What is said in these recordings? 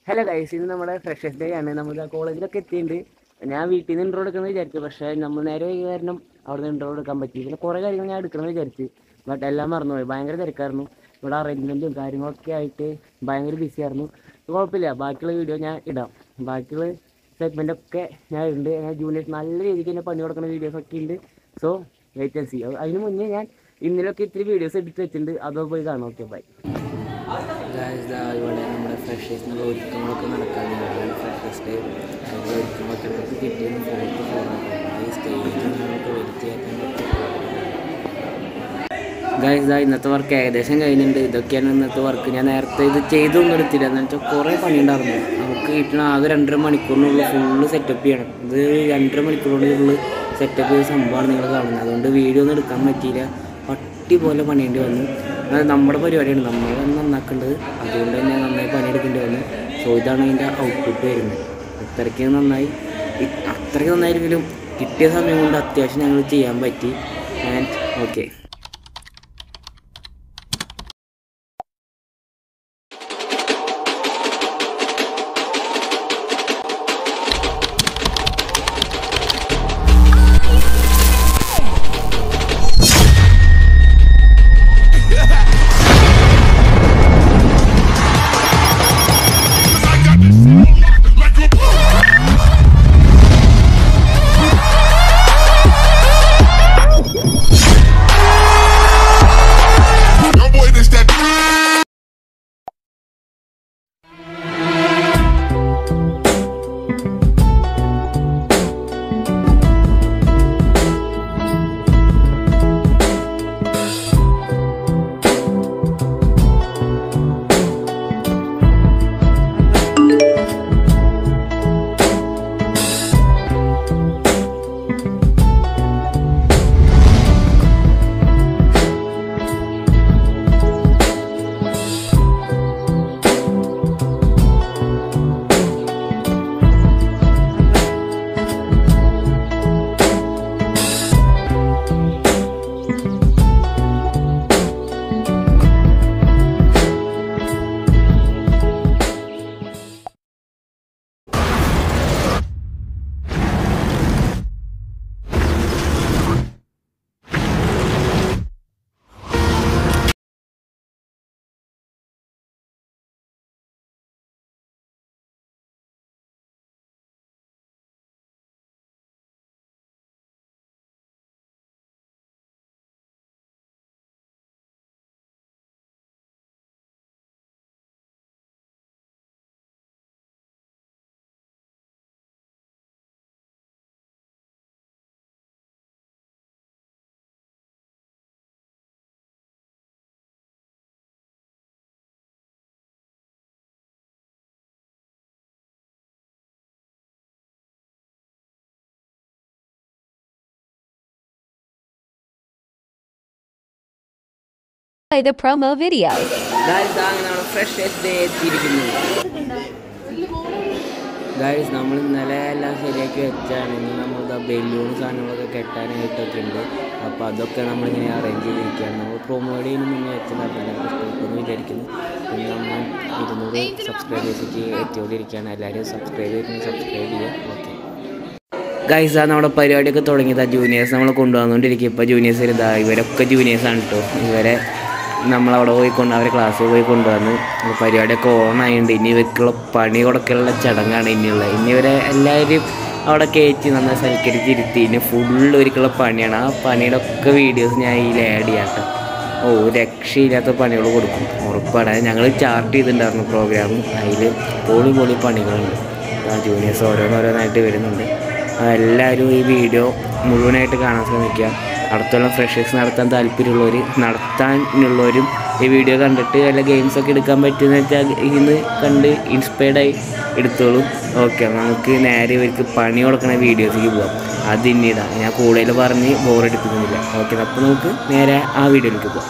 Hello guys ഇത് നമ്മുടെ freshers day ആണ് നമ്മൾ കോളേജിലൊക്കെ എത്തിയിട്ടുണ്ട് ഞാൻ വീട്ടിൽ നിന്ന് ഇൻട്രോ എടുക്കണമെന്ന് വിചാരിച്ചു പക്ഷേ നമ്മൾ നേരെ വൈകി കാരണം അവിടെ നിന്ന് ഇൻട്രോ എടുക്കാൻ പറ്റി പിന്നെ കുറേ കാര്യങ്ങൾ ഞാൻ എടുക്കണമെന്ന് വിചാരിച്ചു ബട്ട് എല്ലാം മറന്നുപോയി ഭയങ്കര തിരക്കായിരുന്നു ഇവിടെ അറേഞ്ച്മെൻറ്റും കാര്യങ്ങളൊക്കെ ആയിട്ട് ഭയങ്കര ബിസി ആയിരുന്നു കുഴപ്പമില്ല ബാക്കിയുള്ള വീഡിയോ ഞാൻ ഇടാം ബാക്കിയുള്ള സെഗ്മെൻ്റ് ഒക്കെ ഞാൻ ഉണ്ട് ഞാൻ ജൂനിയേഴ്സ് നല്ല രീതിക്ക് തന്നെ പണി കൊടുക്കുന്ന വീഡിയോസ് ഒക്കെ ഉണ്ട് സോ വെയിറ്റ് ആൻഡ് സി അതിന് മുന്നേ ഞാൻ ഇന്നലൊക്കെ ഇത്തിരി വീഡിയോസ് എടുത്ത് വെച്ചിട്ടുണ്ട് അതോ പോയി കാണാം ഓക്കെ ബൈ ഇവിടെ നമ്മുടെ ഫ്രഷേഴ്സിനുള്ള ഒരുക്കങ്ങളൊക്കെ നടക്കാറുണ്ട് ഫ്രഷേഴ്സ് ഡേ അതിൻ്റെ ഒരുക്കങ്ങളൊക്കെ നമുക്ക് കിട്ടിയത് ഫോർത്ത് ഫോറാണ് ഈ സ്റ്റേജിൽ നമുക്ക് വൃത്തിയാക്കാൻ ഗൈസ് ഇതാ ഇന്നത്തെ വർക്ക് ഏകദേശം കഴിഞ്ഞിട്ടുണ്ട് ഇതൊക്കെയാണ് ഇന്നത്തെ വർക്ക് ഞാൻ നേരത്തെ ഇത് ചെയ്തൊന്നും എടുത്തില്ല എന്ന് വെച്ചാൽ കുറേ പണിയുണ്ടായിരുന്നു നമുക്ക് കിട്ടണ ആകെ രണ്ടര മണിക്കൂറിനുള്ളിൽ ഫുള്ള് സെറ്റപ്പ് ചെയ്യണം ഇത് രണ്ടര മണിക്കൂറിനുള്ളിൽ സെറ്റപ്പ് ചെയ്ത സംഭവമാണ് നിങ്ങൾ കാണുന്നത് അതുകൊണ്ട് വീഡിയോ ഒന്നും എടുക്കാൻ പറ്റിയില്ല പട്ടി പോലെ പണിയേണ്ടി വന്നു അത് നമ്മുടെ പരിപാടിയാണ് നമ്മൾ നന്നാക്കേണ്ടത് അതുകൊണ്ട് തന്നെ നന്നായി പണിയെടുക്കേണ്ടി വന്നു സോ ഇതാണ് അതിൻ്റെ ഔട്ട്പുട്ട് വരുന്നത് അത്രയ്ക്ക് നന്നായി ഇ- അത്രയ്ക്ക് നന്നായിരിക്കലും കിട്ടിയ സമയം കൊണ്ട് അത്യാവശ്യം ഞങ്ങൾ ചെയ്യാൻ പറ്റി and okay Young boy, this that. Play the promo video. Guys അങ്ങനെ നമ്മൾ ഫ്രഷേഴ്സ് ഡേ എത്തിയിരിക്കുന്നു ഗായ്സ് നമ്മൾ ഇന്നലെ എല്ലാം ശരിയാക്കി വെച്ചാണ് ഇനി നമ്മൾ ഇതാ ബലൂൺ സാധനങ്ങളൊക്കെ കെട്ടാനായിട്ടൊക്കെ ഉണ്ട് അപ്പോൾ അതൊക്കെ നമ്മളിങ്ങനെ അറേഞ്ച് ചെയ്തിരിക്കുകയാണ് നമ്മൾ പ്രൊമോഡിന് മുന്നേ വെച്ചതാണ് എല്ലാവർക്കും ഇഷ്ടപ്പെട്ടെന്ന് വിചാരിക്കുന്നു പിന്നെ നമ്മൾ ഇരുന്നൂറ് സബ്സ്ക്രൈബേഴ്സിലേക്ക് എത്തിക്കൊണ്ടിരിക്കുകയാണ് എല്ലാവരും സബ്സ്ക്രൈബ് ചെയ്തിട്ട് സബ്സ്ക്രൈബ് ചെയ്യുക ഓക്കെ ഗൈസ് ആ നമ്മുടെ പരിപാടിയൊക്കെ തുടങ്ങിയത് ആ ജൂനിയേഴ്സ് നമ്മൾ കൊണ്ടുവന്നുകൊണ്ടിരിക്കും ഇപ്പോൾ ജൂനിയേഴ്സ് ഇതാ ഇവരൊക്കെ ജൂനിയേഴ്സാണ് കേട്ടോ ഇവരെ നമ്മളവിടെ പോയി കൊണ്ട് അവരെ ക്ലാസ്സിൽ പോയി കൊണ്ടുവന്ന് അപ്പോൾ പരിപാടിയൊക്കെ ഓണായിട്ടുണ്ട് ഇനി ഇവർക്കുള്ള പണി കൊടുക്കലുള്ള ചടങ്ങാണ് ഇനിയുള്ളത് ഇനി ഇവരെ എല്ലാവരും അവിടെ കയറ്റി നന്നായി സൽക്കരിച്ചിരുത്തി ഇനി ഫുള്ള് ഒരിക്കലുള്ള പണിയാണ് ആ പണിയുടെ ഒക്കെ വീഡിയോസ് ഞാൻ ഇതിൽ ആഡ് ചെയ്യാം കേട്ടോ ഓ ഒരു രക്ഷയില്ലാത്ത പണികൾ കൊടുക്കും ഉറപ്പാണ് ഞങ്ങൾ ചാർട്ട് ചെയ്തിട്ടുണ്ടായിരുന്നു പ്രോഗ്രാം അതിൽ പൊളി പൊളി പണികളുണ്ട് ആ ജൂനിയേഴ്സ് ഓരോന്നോരോന്നായിട്ട് വരുന്നുണ്ട് ആ എല്ലാവരും ഈ വീഡിയോ മുഴുവനായിട്ട് കാണാൻ ശ്രമിക്കുക അടുത്തുള്ള ഫ്രഷേഴ്സ് നടത്താൻ താല്പര്യമുള്ളവർ നടത്താനുള്ളവരും ഈ വീഡിയോ കണ്ടിട്ട് വല്ല ഗെയിംസൊക്കെ എടുക്കാൻ പറ്റുമെന്ന് വെച്ചാൽ ഇന്ന് കണ്ട് ഇൻസ്പയർഡായി എടുത്തോളൂ ഓക്കെ നമുക്ക് നേരെ ഇവർക്ക് പണി കൊടുക്കണ വീഡിയോസിലേക്ക് പോവാം അത് ഇനിയിടാം ഞാൻ കൂടുതൽ പറഞ്ഞ് ബോറടിപ്പിക്കുന്നില്ല ഓക്കെ അപ്പോൾ നമുക്ക് നേരെ ആ വീഡിയോയിലേക്ക് പോവാം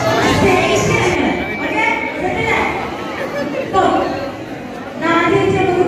നാല് ചെറുത്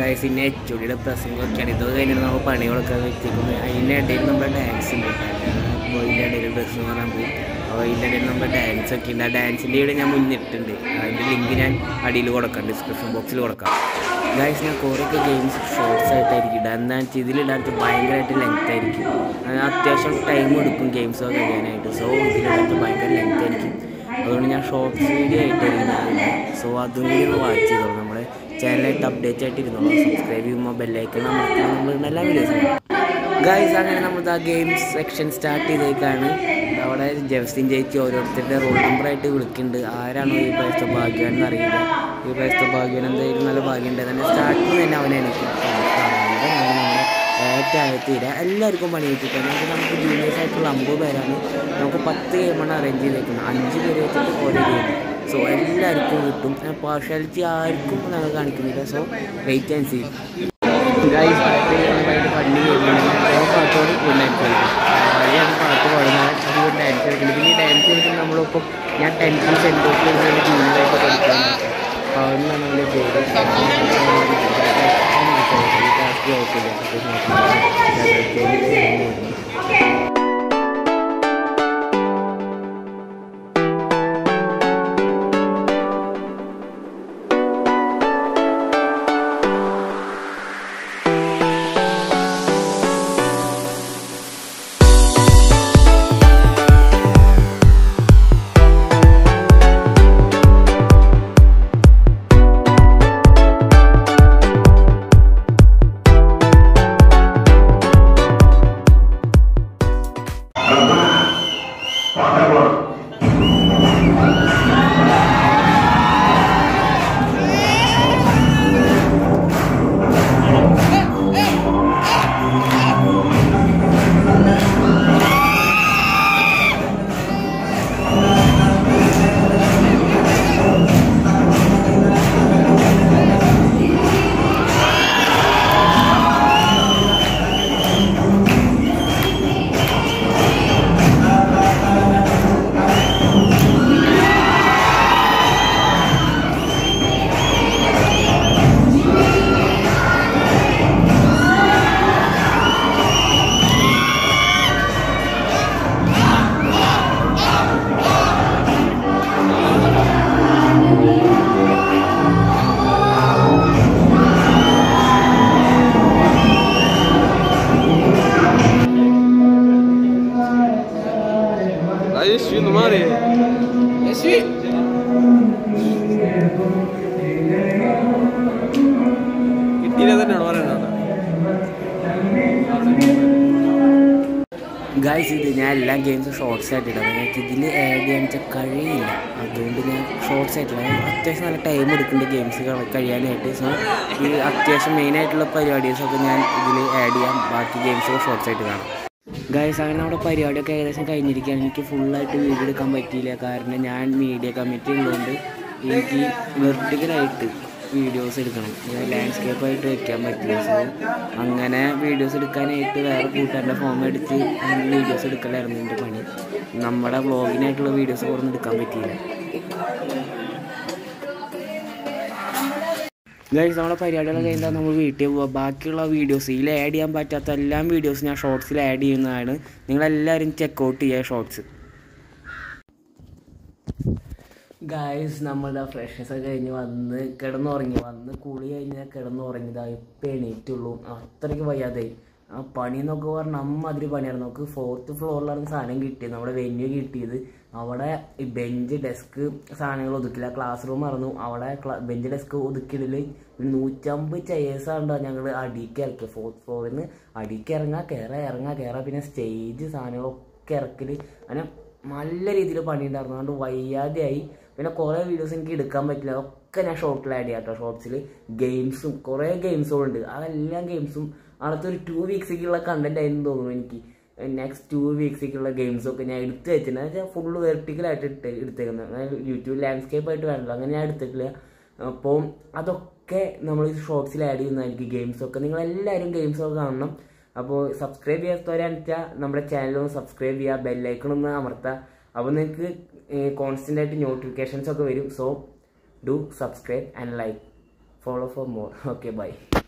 ഗൈസ് പിന്നെ എച്ച് ഒടിയുടെ പ്രസംഗമൊക്കെയാണ് ഇതൊക്കെ കഴിഞ്ഞിട്ട് നമ്മൾ പണികളൊക്കെ വെച്ചിരിക്കും അതിൻ്റെ ഇടയിൽ നമ്മുടെ ഡാൻസ് ഉണ്ട് അപ്പോൾ ഇതിൻ്റെ ഇടയിൽ ഡ്രസ്സ് മാറാൻ പോകും അപ്പോൾ ഇതിൻ്റെ ഇടയിൽ നമ്മുടെ ഡാൻസ് ഒക്കെ ഉണ്ട് ആ ഡാൻസിൻ്റെ ഇവിടെ ഞാൻ മുന്നിട്ടുണ്ട് അതിൻ്റെ ലിങ്ക് ഞാൻ അടിയിൽ കൊടുക്കാം ഡിസ്ക്രിപ്ഷൻ ബോക്സിൽ കൊടുക്കാം ഗൈസ് ഞാൻ കുറേയൊക്കെ ഗെയിംസ് ഷോർട്സ് ആയിട്ടായിരിക്കും ഇടുക എന്താണെന്ന് വെച്ചാൽ ഇതിലിടാത്ത ഭയങ്കരമായിട്ട് ലെങ്ത് ആയിരിക്കും അത് അത്യാവശ്യം ടൈം എടുക്കും ഗെയിംസ് ഒക്കെ കഴിയാനായിട്ട് സോ ഇതിലിടാത്ത ഭയങ്കര ലെങ്ത് ആയിരിക്കും അതുകൊണ്ട് ഞാൻ ഷോർട്സ് വീഡിയോ ആയിട്ടായിരിക്കും സോ അതും കൂടി ഒന്ന് വാച്ച് ചെയ്തോളൂ നമ്മുടെ ചാനലായിട്ട് അപ്ഡേറ്റ് ആയിട്ട് ഇരുന്നോളൂ സബ്സ്ക്രൈബ് ചെയ്യുമ്പോൾ ബെല്ലൈക്കൺ നമുക്ക് നമ്മൾ എല്ലാ വീഡിയോസും ഗൈസ് അങ്ങനെ നമ്മൾ ആ ഗെയിംസ് സെക്ഷൻ സ്റ്റാർട്ട് ചെയ്തേക്കാണ് അവിടെ ജെവസിൻ ചേച്ചി ഓരോരുത്തരുടെ റോൾ നമ്പറായിട്ട് വിളിക്കുന്നുണ്ട് ആരാണോ ഈ പ്രാവശ്യത്തെ ഭാഗ്യം എന്നറിയില്ല ഈ പ്രാവശ്യത്തെ ഭാഗ്യം എന്തായാലും നല്ല ഭാഗ്യം ഉണ്ട് തന്നെ സ്റ്റാർട്ടിങ് തന്നെ അവനെ എനിക്ക് ഏറ്റവും തീരെ എല്ലാവർക്കും പണി കിട്ടിയിട്ടുണ്ട് നമുക്ക് നമുക്ക് ജൂനിയേഴ്സ് ആയിട്ടുള്ള അമ്പത് പേരാണ് നമുക്ക് പത്ത് ഗെയിമാണ് അറേഞ്ച് ചെയ്തേക്കുന്നത് അഞ്ച് പേര് വെച്ചിട്ട് ഓരോ ഗെയിം സോ എല്ലാവർക്കും കിട്ടും പാർഷ്യാലിറ്റി ആർക്കും ഞങ്ങൾ കാണിക്കുന്നില്ല so wait and see guys ഭയങ്കര പള്ളി പാട്ടോട് ഡാൻസ് കളിക്കും വഴിയാണ് പാട്ട് പാടുന്നത് അതുകൊണ്ട് ഡാൻസ് കളിക്കുന്നത് പിന്നെ ഈ ഡാൻസ് കളിക്കുന്ന നമ്മളിപ്പം ഞാൻ ടെൻത്തിൽ സെൻറ്റോട്ടിൽ ജൂനിയറായിട്ട് പഠിക്കാൻ അപ്പോൾ അവരിലാണ് നമ്മുടെ പേര് ടാസ്ക് കുഴപ്പമില്ല Dai, esci, non mare. Esci. കിട്ടിയില്ല തന്നെയാണ് പറയുന്നത് ഗായ്സ് ഇത് ഞാൻ എല്ലാ ഗെയിംസും ഷോർട്സ് ആയിട്ടിടാം എനിക്ക് ഇതിൽ ആഡ് ചെയ്യാൻ വെച്ചാൽ കഴിയില്ല അതുകൊണ്ട് ഞാൻ ഷോർട്സ് ആയിട്ടില്ല അത്യാവശ്യം നല്ല ടൈം എടുക്കേണ്ട ഗെയിംസ് കഴിയാനായിട്ട് സോ ഈ അത്യാവശ്യം മെയിൻ ആയിട്ടുള്ള പരിപാടീസൊക്കെ ഞാൻ ഇതിൽ ആഡ് ചെയ്യാം ബാക്കി ഗെയിംസൊക്കെ ഷോർട്സ് ആയിട്ട് കാണാം ഗൈസ് അങ്ങനെ നമ്മുടെ പരിപാടിയൊക്കെ ഏകദേശം കഴിഞ്ഞിരിക്കുകയാണ് എനിക്ക് ഫുള്ളായിട്ട് വീഡിയോ എടുക്കാൻ പറ്റിയില്ല കാരണം ഞാൻ മീഡിയ കമ്മിറ്റി ഉള്ളതുകൊണ്ട് എനിക്ക് വെർട്ടിക്കലായിട്ട് വീഡിയോസ് എടുക്കണം ഞാൻ ലാൻഡ്സ്കേപ്പായിട്ട് വെക്കാൻ പറ്റില്ല സോ അങ്ങനെ വീഡിയോസ് എടുക്കാനായിട്ട് വേറെ കൂട്ടുകാരുടെ ഫോം എടുത്ത് വീഡിയോസ് എടുക്കലായിരുന്നു എൻ്റെ പണി നമ്മുടെ വ്ളോഗിനായിട്ടുള്ള വീഡിയോസ് കുറഞ്ഞ് എടുക്കാൻ പറ്റിയില്ല ഗൈസ് നമ്മളെ പരിപാടികളൊക്കെ കഴിഞ്ഞാൽ നമ്മൾ വീട്ടിൽ പോവുക ബാക്കിയുള്ള വീഡിയോസ് ഇതിൽ ആഡ് ചെയ്യാൻ പറ്റാത്ത എല്ലാ വീഡിയോസും ഞാൻ ഷോർട്സിൽ ആഡ് ചെയ്യുന്നതാണ് നിങ്ങളെല്ലാവരും ചെക്കൗട്ട് ചെയ്യുക ഷോർട്സ് ഗായ്സ് നമ്മുടെ ഫ്രഷ്നസ് ഒക്കെ കഴിഞ്ഞ് വന്ന് കിടന്നുറങ്ങി വന്ന് കുളി കഴിഞ്ഞ് കിടന്നുറങ്ങിയതാ ഇപ്പം എണീറ്റുള്ളൂ അത്രയ്ക്ക് വയ്യാതായി ആ പണി എന്നൊക്കെ പറഞ്ഞാൽ അമ്മാതിരി പണിയായിരുന്നു നമുക്ക് ഫോർത്ത് ഫ്ലോറിലാണ് സാധനം കിട്ടിയത് നമ്മുടെ വെന്യൂ കിട്ടിയത് അവിടെ ഈ ബെഞ്ച് ഡെസ്ക് സാധനങ്ങൾ ഒതുക്കില്ല ക്ലാസ് റൂം ആയിരുന്നു അവിടെ ബെഞ്ച് ഡെസ്ക് ഒതുക്കിയിടല് ഒരു നൂറ്റമ്പത് ചെയേഴ്സാണ് ഞങ്ങൾ അടിക്ക് ഇറക്കിയത് ഫോർത്ത് ഫ്ലോറിൽ നിന്ന് അടിക്ക് ഇറങ്ങാൻ കയറാ ഇറങ്ങാൻ കയറാ പിന്നെ സ്റ്റേജ് സാധനങ്ങളൊക്കെ ഇറക്കല് അങ്ങനെ നല്ല രീതിയിൽ പണി ഉണ്ടായിരുന്നു അതുകൊണ്ട് വയ്യാതെയായി പിന്നെ കുറേ വീഡിയോസ് എനിക്ക് എടുക്കാൻ പറ്റില്ല ഒക്കെ ഞാൻ ഷോർട്ടിൽ ആഡ് ചെയ്യാം കേട്ടോ ഷോർട്സിൽ ഗെയിംസും കുറേ ഗെയിംസും ഉണ്ട് ആ എല്ലാ ഗെയിംസും അടുത്ത ഒരു ടു വീക്സിലേക്കുള്ള കണ്ടന്റ് ആയിരുന്നു തോന്നുന്നു എനിക്ക് നെക്സ്റ്റ് ടു വീക്സിലേക്കുള്ള ഗെയിംസ് ഒക്കെ ഞാൻ എടുത്ത് വെച്ചിട്ടുണ്ട് വെച്ചാൽ ഫുള്ള് വെർട്ടിക്കലായിട്ട് ഇട്ട് എടുത്തേക്കുന്നത് യൂട്യൂബ് ലാൻഡ്സ്കേപ്പ് ആയിട്ട് വേണമല്ലോ അങ്ങനെ ഞാൻ എടുത്തിട്ടില്ല അപ്പോൾ അതൊക്കെ നമ്മൾ ഷോർട്സിൽ ആഡ് ചെയ്യുന്നതായിരിക്കും ഗെയിംസൊക്കെ നിങ്ങളെല്ലാവരും ഗെയിംസൊക്കെ കാണണം അപ്പോൾ സബ്സ്ക്രൈബ് ചെയ്യാത്തവരാണെന്ന് വെച്ചാൽ നമ്മുടെ ചാനലൊന്ന് സബ്സ്ക്രൈബ് ചെയ്യുക ബെല്ലൈക്കണൊന്ന് അമർത്തുക അപ്പോൾ നിങ്ങൾക്ക് കോൺസ്റ്റൻ്റ് ആയിട്ട് നോട്ടിഫിക്കേഷൻസ് ഒക്കെ വരും so do subscribe and like follow for more okay by